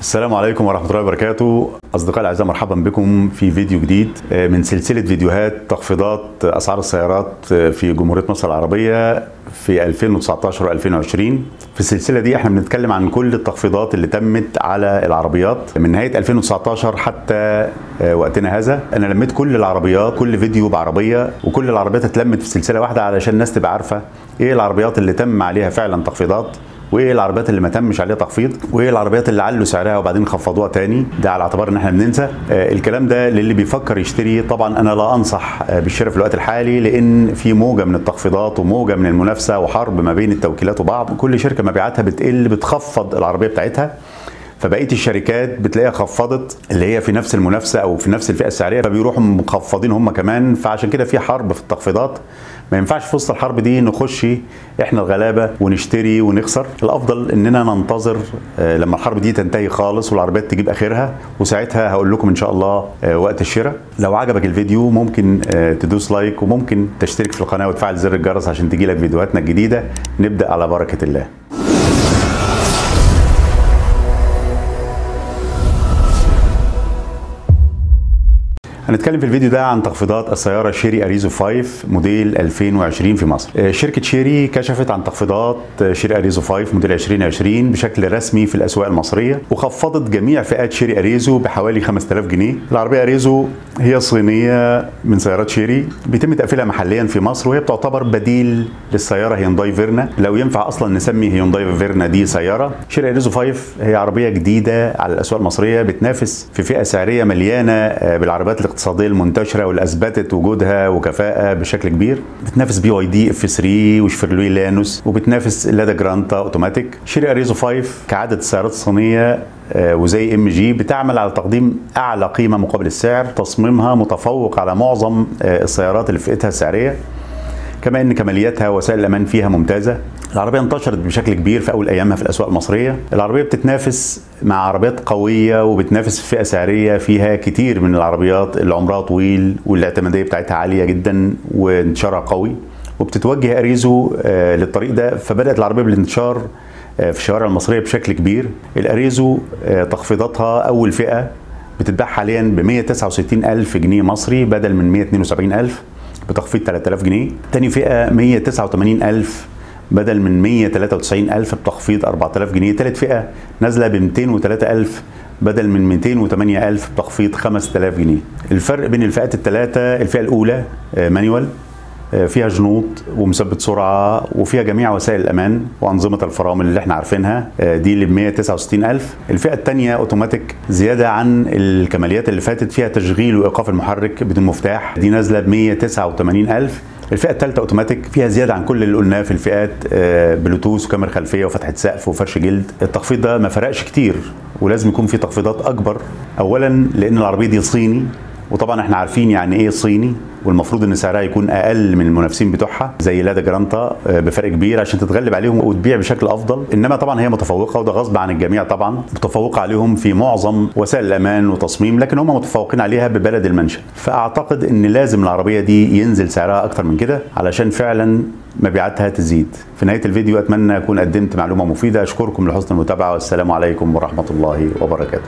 السلام عليكم ورحمة الله وبركاته أصدقائي الأعزاء مرحبا بكم في فيديو جديد من سلسلة فيديوهات تخفيضات أسعار السيارات في جمهورية مصر العربية في 2019 و2020 في السلسلة دي احنا بنتكلم عن كل التخفيضات اللي تمت على العربيات من نهاية 2019 حتى وقتنا هذا أنا لميت كل العربيات كل فيديو بعربية وكل العربيات اتلمت في سلسلة واحدة علشان الناس تبقى عارفة ايه العربيات اللي تم عليها فعلا تخفيضات وايه العربيات اللي ما تمش عليها تخفيض وايه العربيات اللي علوا سعرها وبعدين خفضوها تاني ده على اعتبار ان احنا بننسى آه الكلام ده للي بيفكر يشتري طبعا انا لا انصح آه بالشراء في الوقت الحالي لان في موجه من التخفيضات وموجه من المنافسه وحرب ما بين التوكيلات وبعض كل شركه مبيعاتها بتقل بتخفض العربيه بتاعتها فبقيه الشركات بتلاقيها خفضت اللي هي في نفس المنافسه او في نفس الفئه السعريه فبيروحوا مخفضين هم كمان فعشان كده في حرب في التخفيضات ما ينفعش في وسط الحرب دي نخش احنا الغلابه ونشتري ونخسر الافضل اننا ننتظر لما الحرب دي تنتهي خالص والعربيات تجيب اخرها وساعتها هقول لكم ان شاء الله وقت الشراء لو عجبك الفيديو ممكن تدوس لايك وممكن تشترك في القناه وتفعل زر الجرس عشان تجيلك فيديوهاتنا الجديده نبدا على بركه الله هنتكلم في الفيديو ده عن تخفيضات السياره شيري اريزو 5 موديل 2020 في مصر. شركه شيري كشفت عن تخفيضات شيري اريزو 5 موديل 2020 بشكل رسمي في الاسواق المصريه وخفضت جميع فئات شيري اريزو بحوالي 5000 جنيه. العربيه اريزو هي صينيه من سيارات شيري بيتم تقفيلها محليا في مصر وهي بتعتبر بديل للسياره هيونداي فيرنا لو ينفع اصلا نسمي هيونداي فيرنا دي سياره. شيري اريزو 5 هي عربيه جديده على الاسواق المصريه بتنافس في فئه سعريه مليانه بالعربيات الاقتصاديه المنتشره واللي اثبتت وجودها وكفاءه بشكل كبير بتنافس بي واي دي اف 3 وشفرلوي لانوس وبتنافس لادا جرانتا اوتوماتيك شيري اريزو 5 كعاده السيارات الصينيه وزي ام جي بتعمل على تقديم اعلى قيمه مقابل السعر تصميمها متفوق على معظم السيارات اللي في فئتها السعريه كما ان كمالياتها وسائل الامان فيها ممتازه العربيه انتشرت بشكل كبير في اول ايامها في الاسواق المصريه العربيه بتتنافس مع عربيات قويه وبتنافس في فئه سعريه فيها كتير من العربيات اللي عمرها طويل والاعتماديه بتاعتها عاليه جدا وانتشارها قوي وبتتوجه اريزو للطريق ده فبدات العربيه بالانتشار في الشوارع المصريه بشكل كبير الاريزو تخفيضاتها اول فئه بتتباع حاليا ب 169 الف جنيه مصري بدل من 172 الف بتخفيض 3000 جنيه تاني فئه 189 الف بدل من 193 ألف بتخفيض 4000 جنيه ثالث فئة نازلة ب 203 ألف بدل من 208 ألف بتخفيض 5000 جنيه الفرق بين الفئات الثلاثة الفئة الأولى مانيوال فيها جنوط ومثبت سرعة وفيها جميع وسائل الأمان وأنظمة الفرامل اللي احنا عارفينها دي اللي ب 169 ألف الفئة الثانية أوتوماتيك زيادة عن الكماليات اللي فاتت فيها تشغيل وإيقاف المحرك بدون مفتاح دي نازلة ب 189 ألف الفئه الثالثه اوتوماتيك فيها زياده عن كل اللي قلناه في الفئات بلوتوث وكاميرا خلفيه وفتحه سقف وفرش جلد التخفيض ده ما فرقش كتير ولازم يكون في تخفيضات اكبر اولا لان العربيه دي صيني وطبعا احنا عارفين يعني ايه صيني والمفروض ان سعرها يكون اقل من المنافسين بتوعها زي لادا جرانتا بفرق كبير عشان تتغلب عليهم وتبيع بشكل افضل انما طبعا هي متفوقه وده غصب عن الجميع طبعا متفوقه عليهم في معظم وسائل الامان وتصميم لكن هم متفوقين عليها ببلد المنشا فاعتقد ان لازم العربيه دي ينزل سعرها اكتر من كده علشان فعلا مبيعاتها تزيد في نهايه الفيديو اتمنى اكون قدمت معلومه مفيده اشكركم لحسن المتابعه والسلام عليكم ورحمه الله وبركاته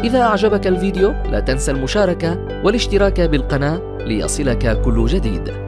إذا أعجبك الفيديو لا تنسى المشاركة والاشتراك بالقناة ليصلك كل جديد